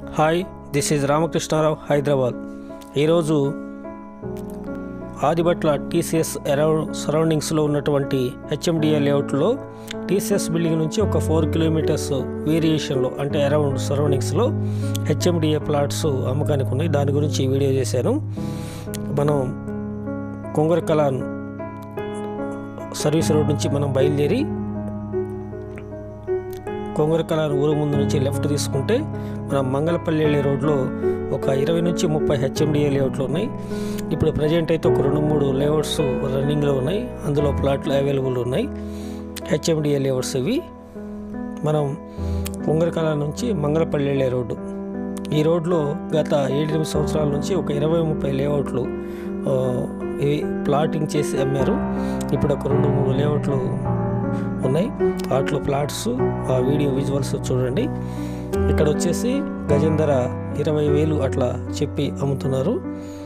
hi this is Ramakrishnarao Hyderabad ఈరోజు Adibatla TCS around సరౌండింగ్స్లో ఉన్నటువంటి హెచ్ఎండిఏ లేఅవుట్లో టీసీఎస్ బిల్డింగ్ నుంచి ఒక ఫోర్ కిలోమీటర్స్ వేరియేషన్లో అంటే అరౌండ్ సరౌండింగ్స్లో హెచ్ఎండిఏ ప్లాట్స్ అమ్మకానికి ఉన్నాయి దాని గురించి ఈ వీడియో చేశాను మనం కొంగరకలాన్ సర్వీస్ రోడ్ నుంచి మనం బయలుదేరి కొంగరకలాన్ ఊరు ముందు నుంచి లెఫ్ట్ తీసుకుంటే మన మంగళపల్లి రోడ్లో ఒక ఇరవై నుంచి ముప్పై హెచ్ఎండిఏ లేఅవుట్లు ఉన్నాయి ఇప్పుడు ప్రజెంట్ అయితే ఒక రెండు మూడు లేఅవుట్స్ రన్నింగ్లో ఉన్నాయి అందులో ప్లాట్లు అవైలబుల్ ఉన్నాయి హెచ్ఎండిఏ లేఅవుట్స్ ఇవి మనం కొంగరకల నుంచి మంగళపల్లి రోడ్డు ఈ రోడ్లో గత ఏడెనిమిది సంవత్సరాల నుంచి ఒక ఇరవై ముప్పై లేఅవుట్లు ఆ, ఇవి ప్లాటింగ్ చేసి అమ్మారు ఇప్పుడు ఒక రెండు మూడు లేఅవుట్లు ఉన్నాయి వాటిలో ప్లాట్స్ ఆ వీడియో విజువల్స్ చూడండి ఇక్కడ వచ్చేసి గజం ధర ఇరవై వేలు అట్లా చెప్పి అమ్ముతున్నారు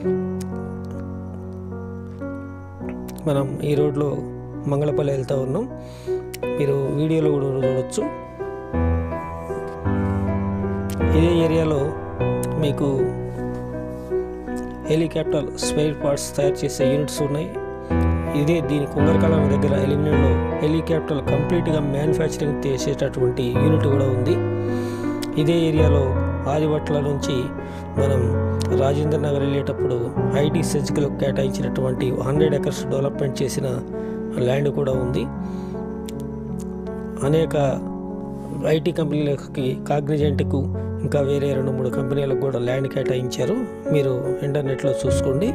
మనం ఈ రోడ్లో మంగళపల్లి వెళ్తూ ఉన్నాం మీరు వీడియోలో కూడా చూడవచ్చు ఇదే ఏరియాలో మీకు హెలికాప్టర్ స్పేర్ పార్ట్స్ తయారు చేసే యూనిట్స్ ఉన్నాయి ఇదే దీని కుంగరకాలం దగ్గర ఎలిమినేట్లో హెలికాప్టర్ కంప్లీట్గా మ్యానుఫ్యాక్చరింగ్ చేసేటటువంటి యూనిట్ కూడా ఉంది ఇదే ఏరియాలో ఆదివట్ల నుంచి మనం రాజేంద్ర నగర్ వెళ్ళేటప్పుడు ఐటీ సెజ్కి కేటాయించినటువంటి హండ్రెడ్ ఎకర్స్ డెవలప్మెంట్ చేసిన ల్యాండ్ కూడా ఉంది అనేక ఐటీ కంపెనీలకి కాగ్నిజెంట్కు ఇంకా వేరే రెండు మూడు కంపెనీలకు కూడా ల్యాండ్ కేటాయించారు మీరు ఇంటర్నెట్లో చూసుకోండి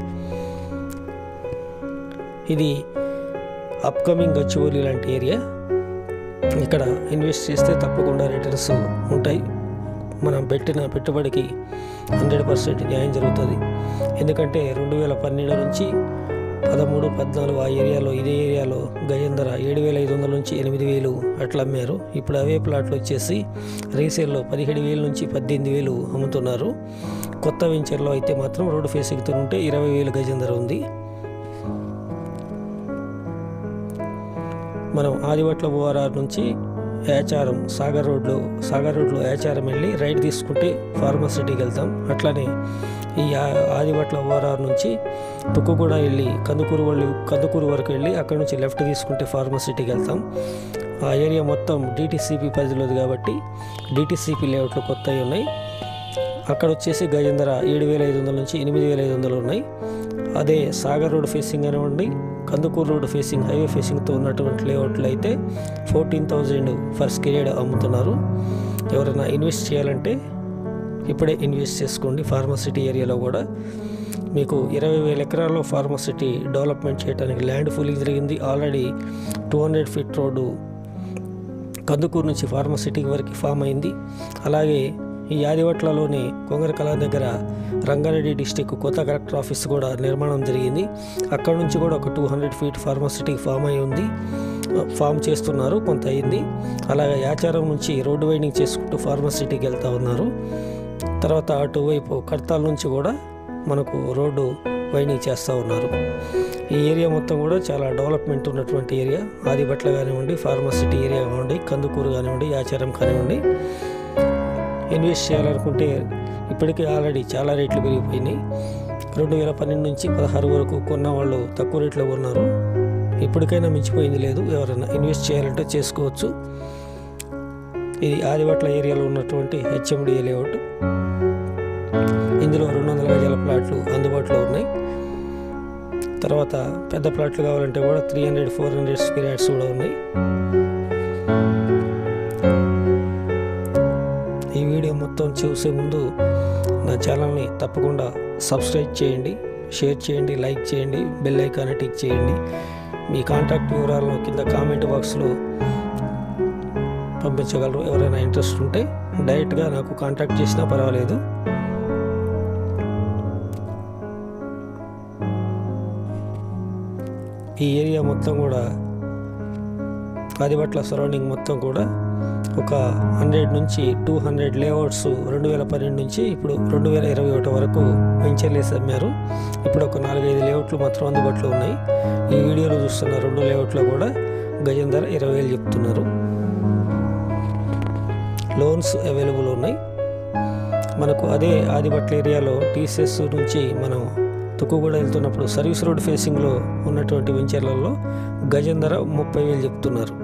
ఇది అప్కమింగ్ గచ్చిబౌలి లాంటి ఏరియా ఇక్కడ ఇన్వెస్ట్ చేస్తే తప్పకుండా రిటర్న్స్ ఉంటాయి మనం పెట్టిన పెట్టుబడికి హండ్రెడ్ పర్సెంట్ న్యాయం జరుగుతుంది ఎందుకంటే రెండు వేల పన్నెండు నుంచి పదమూడు పద్నాలుగు ఆ ఏరియాలో ఇదే ఏరియాలో గజం ధర ఏడు వేల ఐదు వందల నుంచి ఎనిమిది వేలు అట్లా అమ్మారు ఇప్పుడు అవే ప్లాట్లు వచ్చేసి రీసేల్లో పదిహేడు వేల నుంచి పద్దెనిమిది వేలు అమ్ముతున్నారు కొత్త వెంచర్లో అయితే మాత్రం రోడ్డు ఫేసింగ్తో ఉంటే ఇరవై వేలు గజం ధర ఉంది మనం ఆదివట్ల ఓఆర్ఆర్ నుంచి యాచారం సాగర్ రోడ్లో సాగర్ రోడ్లో యాచారం వెళ్ళి రైట్ తీసుకుంటే ఫార్మసిటీకి వెళ్తాం అట్లానే ఈ ఆ- ఆదివట్ల ఓఆర్ఆర్ నుంచి తుక్కుగూడ వెళ్ళి కందుకూరు వాళ్ళు కందుకూరు వరకు వెళ్ళి అక్కడ నుంచి లెఫ్ట్ తీసుకుంటే ఫార్మసిటీకి వెళ్తాం ఆ ఏరియా మొత్తం డిటీసీపీ పరిధిలోది కాబట్టి డిటీసీపీ లేఅవుట్లు కొత్తవి ఉన్నాయి అక్కడ వచ్చేసి గజం ధర ఏడు వేల ఐదు వందల నుంచి ఎనిమిది వేల ఐదు వందలు ఉన్నాయి అదే సాగర్ రోడ్ ఫేసింగ్ అనివ్వండి కందుకూరు రోడ్ ఫేసింగ్ హైవే ఫేసింగ్తో ఉన్నటువంటి లేఅవుట్లు అయితే ఫోర్టీన్ థౌజండ్ ఫర్ స్క్వేర్ అమ్ముతున్నారు ఎవరైనా ఇన్వెస్ట్ చేయాలంటే ఇప్పుడే ఇన్వెస్ట్ చేసుకోండి ఫార్మసిటీ ఏరియాలో కూడా మీకు ఇరవై వేల ఎకరాల్లో ఫార్మసిటీ డెవలప్మెంట్ చేయడానికి ల్యాండ్ ఫూలింగ్ జరిగింది already two hundred feet road Kandukur నుంచి ఫార్మసిటీ వరకు ఫామ్ అయింది అలాగే ఈ యాదివట్లలోని కొంగరకల దగ్గర రంగారెడ్డి డిస్టిక్ కొత్త కలెక్టర్ ఆఫీస్ కూడా నిర్మాణం జరిగింది అక్కడ నుంచి కూడా ఒక two hundred feet pharma city form అయి ఉంది ఫామ్ చేస్తున్నారు కొంత అయింది అలాగే యాచారం నుంచి రోడ్డు వైండింగ్ చేసుకుంటూ ఫార్మసిటీకి వెళ్తూ ఉన్నారు తర్వాత అటువైపు కడతాల నుంచి కూడా మనకు రోడ్డు వైండింగ్ చేస్తూ ఉన్నారు ఈ ఏరియా మొత్తం కూడా చాలా డెవలప్మెంట్ ఉన్నటువంటి ఏరియా ఆదిబట్ల కానివ్వండి ఫార్మసిటీ ఏరియా కానివ్వండి కందుకూరు కానివ్వండి ఆచారం కానివ్వండి ఇన్వెస్ట్ చేయాలనుకుంటే ఇప్పటికే ఆల్రెడీ చాలా రేట్లు పెరిగిపోయినాయి రెండు వేల పన్నెండు నుంచి పదహారు వరకు కొన్న వాళ్ళు తక్కువ రేట్లో కొన్నారు ఇప్పటికైనా మించిపోయింది లేదు ఎవరైనా ఇన్వెస్ట్ చేయాలంటే చేసుకోవచ్చు ఇది ఆదిబట్ల ఏరియాలో ఉన్నటువంటి హెచ్ఎండి లేఅవుట్ ఇందులో రెండు వందల గజాల ప్లాట్లు అందుబాటులో ఉన్నాయి తర్వాత పెద్ద ప్లాట్లు కావాలంటే కూడా three hundred four hundred square yards కూడా ఉన్నాయి ఈ వీడియో మొత్తం చూసే ముందు నా ఛానల్ని తప్పకుండా సబ్స్క్రైబ్ చేయండి షేర్ చేయండి లైక్ చేయండి బెల్ ఐకాన్ టిక్ చేయండి మీ కాంటాక్ట్ వివరాలను కింద కామెంట్ బాక్స్లో పంపించగలరు ఎవరైనా ఇంట్రెస్ట్ ఉంటే డైరెక్ట్గా నాకు కాంటాక్ట్ చేసినా పర్వాలేదు ఈ ఏరియా మొత్తం కూడా ఆదిబట్ల సరౌండింగ్ మొత్తం కూడా ఒక హండ్రెడ్ నుంచి టూ హండ్రెడ్ లేఅవుట్స్ రెండు వేల పన్నెండు నుంచి ఇప్పుడు రెండు వేల ఇరవై ఒకటి వరకు వెంచర్లేసి అమ్మారు ఇప్పుడు ఒక నాలుగైదు లేఅవుట్లు మాత్రం అందుబాటులో ఉన్నాయి ఈ వీడియోలో చూస్తున్న రెండు లేఅవుట్లో కూడా గజం ధర ఇరవై వేలు చెప్తున్నారు లోన్స్ అవైలబుల్ ఉన్నాయి మనకు అదే ఆదిబట్ల ఏరియాలో టీసీఎస్ నుంచి మనం తుక్కుగూడ వెళ్తున్నప్పుడు సర్వీస్ రోడ్ ఫేసింగ్లో ఉన్నటువంటి వెంచర్లలో గజం ధర ముప్పై వేలు చెప్తున్నారు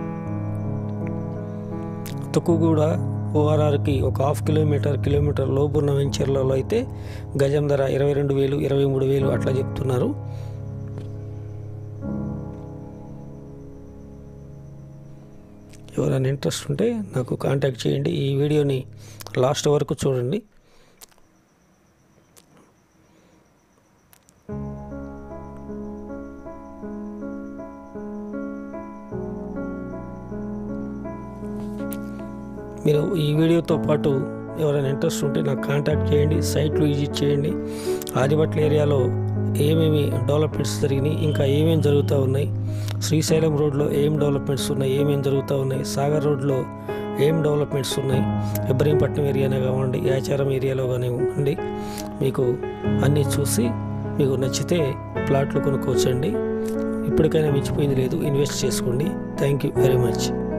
తుక్కుగూడ ఓఆర్ఆర్కి ఒక హాఫ్ కిలోమీటర్ కిలోమీటర్ లోపు ఉన్న వెంచర్లలో అయితే గజం ధర ఇరవై రెండు వేలు ఇరవై మూడు వేలు అట్లా చెప్తున్నారు ఎవరైనా ఇంట్రెస్ట్ ఉంటే నాకు కాంటాక్ట్ చేయండి ఈ వీడియోని లాస్ట్ వరకు చూడండి మీరు ఈ వీడియోతో పాటు ఎవరైనా ఇంట్రెస్ట్ ఉంటే నాకు కాంటాక్ట్ చేయండి సైట్లు విజిట్ చేయండి ఆదిబట్ల ఏరియాలో ఏమేమి డెవలప్మెంట్స్ జరిగినాయి ఇంకా ఏమేమి జరుగుతూ ఉన్నాయి శ్రీశైలం రోడ్లో ఏం డెవలప్మెంట్స్ ఉన్నాయి ఏమేమి జరుగుతూ ఉన్నాయి సాగర్ రోడ్లో ఏం డెవలప్మెంట్స్ ఉన్నాయి ఇబ్రహీంపట్నం ఏరియానే కావండి యాచారం ఏరియాలో కానివ్వండి మీకు అన్నీ చూసి మీకు నచ్చితే ప్లాట్లు కొనుక్కోవచ్చండి ఇప్పటికైనా మించిపోయింది లేదు ఇన్వెస్ట్ చేసుకోండి థ్యాంక్ యూ వెరీ మచ్